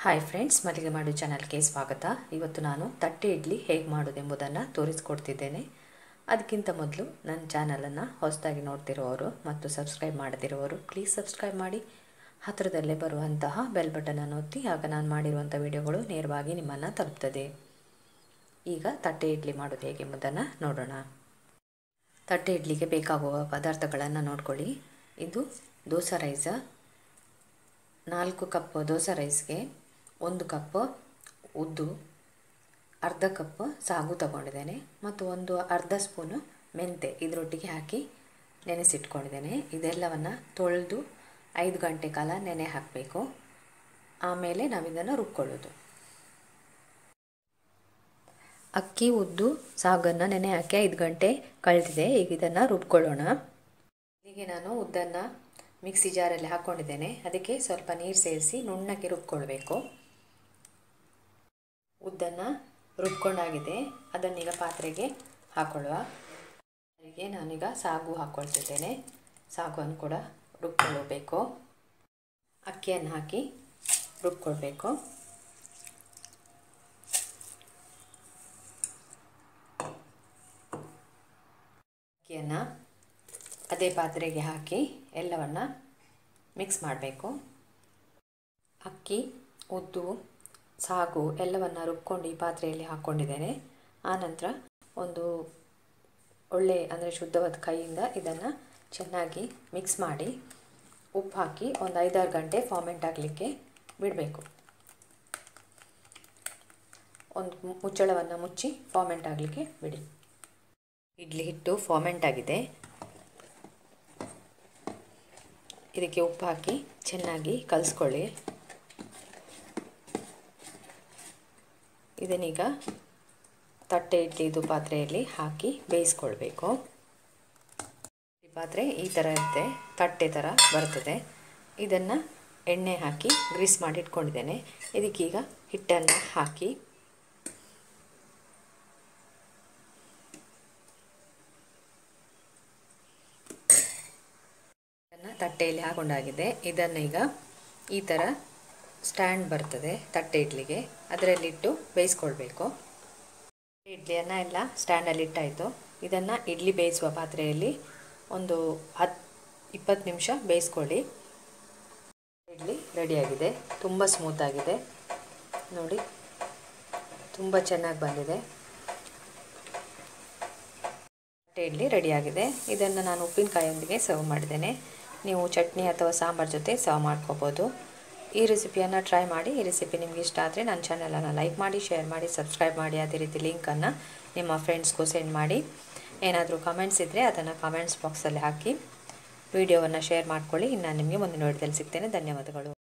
hi friends ಮಲ್ಲಿಗೆ ಮಾಡು ಚಾನಲ್ಗೆ ಸ್ವಾಗತ ಇವತ್ತು ನಾನು ತಟ್ಟೆ ಇಡ್ಲಿ ಹೇಗೆ ಮಾಡೋದೆಂಬುದನ್ನು ತೋರಿಸ್ಕೊಡ್ತಿದ್ದೇನೆ ಅದಕ್ಕಿಂತ ಮೊದಲು ನನ್ನ ಚಾನಲನ್ನು ಹೊಸದಾಗಿ ನೋಡ್ತಿರೋರು ಮತ್ತು ಸಬ್ಸ್ಕ್ರೈಬ್ ಮಾಡದಿರೋರು ಪ್ಲೀಸ್ ಸಬ್ಸ್ಕ್ರೈಬ್ ಮಾಡಿ ಹತ್ತಿರದಲ್ಲೇ ಬರುವಂತಹ ಬೆಲ್ ಬಟನನ್ನು ಒತ್ತಿ ಆಗ ನಾನು ಮಾಡಿರುವಂಥ ವಿಡಿಯೋಗಳು ನೇರವಾಗಿ ನಿಮ್ಮನ್ನು ತಲುಪ್ತದೆ ಈಗ ತಟ್ಟೆ ಇಡ್ಲಿ ಮಾಡೋದು ಹೇಗೆಂಬುದನ್ನು ನೋಡೋಣ ತಟ್ಟೆ ಇಡ್ಲಿಗೆ ಬೇಕಾಗುವ ಪದಾರ್ಥಗಳನ್ನು ನೋಡ್ಕೊಳ್ಳಿ ಇದು ದೋಸೆ ರೈಸ ನಾಲ್ಕು ಕಪ್ ದೋಸೆ ರೈಸ್ಗೆ ಒಂದು ಕಪ್ ಉದ್ದು ಅರ್ಧ ಕಪ್ ಸಾಗು ತಗೊಂಡಿದ್ದೇನೆ ಮತ್ತು ಒಂದು ಅರ್ಧ ಸ್ಪೂನು ಮೆಂತೆ ಇದರೊಟ್ಟಿಗೆ ಹಾಕಿ ನೆನೆಸಿಟ್ಕೊಂಡಿದ್ದೇನೆ ಇದೆಲ್ಲವನ್ನು ತೊಳೆದು ಐದು ಗಂಟೆ ಕಾಲ ನೆನೆ ಹಾಕಬೇಕು ಆಮೇಲೆ ನಾವಿದನ್ನು ರುಬ್ಕೊಳ್ಳೋದು ಅಕ್ಕಿ ಉದ್ದು ಸಾಗನ್ನು ನೆನೆ ಹಾಕಿ ಐದು ಗಂಟೆ ಕಳೆದಿದೆ ಈಗ ಇದನ್ನು ರುಬ್ಕೊಳ್ಳೋಣ ಇಲ್ಲಿಗೆ ನಾನು ಉದ್ದನ್ನು ಮಿಕ್ಸಿ ಜಾರಲ್ಲಿ ಹಾಕ್ಕೊಂಡಿದ್ದೇನೆ ಅದಕ್ಕೆ ಸ್ವಲ್ಪ ನೀರು ಸೇರಿಸಿ ನುಣ್ಣಗೆ ರುಬ್ಕೊಳ್ಬೇಕು ಉದ್ದನ್ನು ರುಬ್ಕೊಂಡಾಗಿದೆ ಅದನ್ನೀಗ ಪಾತ್ರೆಗೆ ಹಾಕೊಳ್ಳುವ ಅದಕ್ಕೆ ನಾನೀಗ ಸಾಗು ಹಾಕ್ಕೊಳ್ತಿದ್ದೇನೆ ಸಾಗುವನ್ನು ಕೂಡ ರುಬ್ಕೊಳ್ಳಬೇಕು ಅಕ್ಕಿಯನ್ನು ಹಾಕಿ ರುಬ್ಕೊಳ್ಬೇಕು ಅಕ್ಕಿಯನ್ನು ಅದೇ ಪಾತ್ರೆಗೆ ಹಾಕಿ ಎಲ್ಲವನ್ನು ಮಿಕ್ಸ್ ಮಾಡಬೇಕು ಅಕ್ಕಿ ಉದ್ದು ಸಾಗು ಎಲ್ಲವನ್ನು ರುಬ್ಕೊಂಡು ಈ ಪಾತ್ರೆಯಲ್ಲಿ ಹಾಕ್ಕೊಂಡಿದ್ದೇನೆ ಆನಂತರ ಒಂದು ಒಳ್ಳೆ ಅಂದರೆ ಶುದ್ಧವಾದ ಕೈಯಿಂದ ಇದನ್ನು ಚೆನ್ನಾಗಿ ಮಿಕ್ಸ್ ಮಾಡಿ ಉಪ್ಪು ಹಾಕಿ ಒಂದು ಐದಾರು ಗಂಟೆ ಫಾರ್ಮೆಂಟ್ ಆಗಲಿಕ್ಕೆ ಬಿಡಬೇಕು ಒಂದು ಮುಚ್ಚಳವನ್ನು ಮುಚ್ಚಿ ಫಾರ್ಮೆಂಟ್ ಆಗಲಿಕ್ಕೆ ಬಿಡಿ ಇಡ್ಲಿ ಹಿಟ್ಟು ಫಾರ್ಮೆಂಟ್ ಆಗಿದೆ ಇದಕ್ಕೆ ಉಪ್ಪು ಹಾಕಿ ಚೆನ್ನಾಗಿ ಕಲಿಸ್ಕೊಳ್ಳಿ ಇದನ್ನೀಗ ತಟ್ಟೆ ಇಡ್ಲಿದು ಪಾತ್ರೆಯಲ್ಲಿ ಹಾಕಿ ಬೇಯಿಸ್ಕೊಳ್ಬೇಕು ಈ ಪಾತ್ರೆ ಈ ಥರ ಇರುತ್ತೆ ತಟ್ಟೆ ಥರ ಬರ್ತದೆ ಇದನ್ನು ಎಣ್ಣೆ ಹಾಕಿ ಗ್ರೀಸ್ ಮಾಡಿ ಇಟ್ಕೊಂಡಿದ್ದೇನೆ ಇದಕ್ಕೀಗ ಹಿಟ್ಟನ್ನು ಹಾಕಿ ತಟ್ಟೆಯಲ್ಲಿ ಹಾಕೊಂಡಾಗಿದೆ ಇದನ್ನು ಈಗ ಈ ಥರ ಸ್ಟ್ಯಾಂಡ್ ಬರ್ತದೆ ತಟ್ಟೆ ಇಡ್ಲಿಗೆ ಅದರಲ್ಲಿಟ್ಟು ಬೇಯಿಸ್ಕೊಳ್ಬೇಕು ಇಡ್ಲಿಯನ್ನು ಎಲ್ಲ ಸ್ಟ್ಯಾಂಡಲ್ಲಿ ಇಟ್ಟಾಯಿತು ಇದನ್ನು ಇಡ್ಲಿ ಬೇಯಿಸುವ ಪಾತ್ರೆಯಲ್ಲಿ ಒಂದು ಹತ್ತು ಇಪ್ಪತ್ತು ನಿಮಿಷ ಬೇಯಿಸ್ಕೊಳ್ಳಿ ಇಡ್ಲಿ ರೆಡಿಯಾಗಿದೆ ತುಂಬ ಸ್ಮೂತಾಗಿದೆ ನೋಡಿ ತುಂಬ ಚೆನ್ನಾಗಿ ಬಂದಿದೆ ತಟ್ಟೆ ಇಡ್ಲಿ ರೆಡಿಯಾಗಿದೆ ಇದನ್ನು ನಾನು ಉಪ್ಪಿನಕಾಯಿಯೊಂದಿಗೆ ಸರ್ವ್ ಮಾಡಿದ್ದೇನೆ ನೀವು ಚಟ್ನಿ ಅಥವಾ ಸಾಂಬಾರು ಜೊತೆ ಸರ್ವ್ ಮಾಡ್ಕೋಬೋದು ಈ ರೆಸಿಪಿಯನ್ನು ಟ್ರೈ ಮಾಡಿ ಈ ರೆಸಿಪಿ ನಿಮಗೆ ಇಷ್ಟ ಆದರೆ ನನ್ನ ಚಾನಲನ್ನು ಲೈಕ್ ಮಾಡಿ ಶೇರ್ ಮಾಡಿ ಸಬ್ಸ್ಕ್ರೈಬ್ ಮಾಡಿ ಅದೇ ರೀತಿ ಲಿಂಕನ್ನು ನಿಮ್ಮ ಫ್ರೆಂಡ್ಸ್ಗೂ ಸೆಂಡ್ ಮಾಡಿ ಏನಾದರೂ ಕಮೆಂಟ್ಸ್ ಇದ್ದರೆ ಅದನ್ನು ಕಮೆಂಟ್ಸ್ ಬಾಕ್ಸಲ್ಲಿ ಹಾಕಿ ವಿಡಿಯೋವನ್ನು ಶೇರ್ ಮಾಡ್ಕೊಳ್ಳಿ ಇನ್ನು ನಿಮಗೆ ಮುಂದಿನ ವಿಡಿಯೋದಲ್ಲಿ ಸಿಗ್ತೇನೆ ಧನ್ಯವಾದಗಳು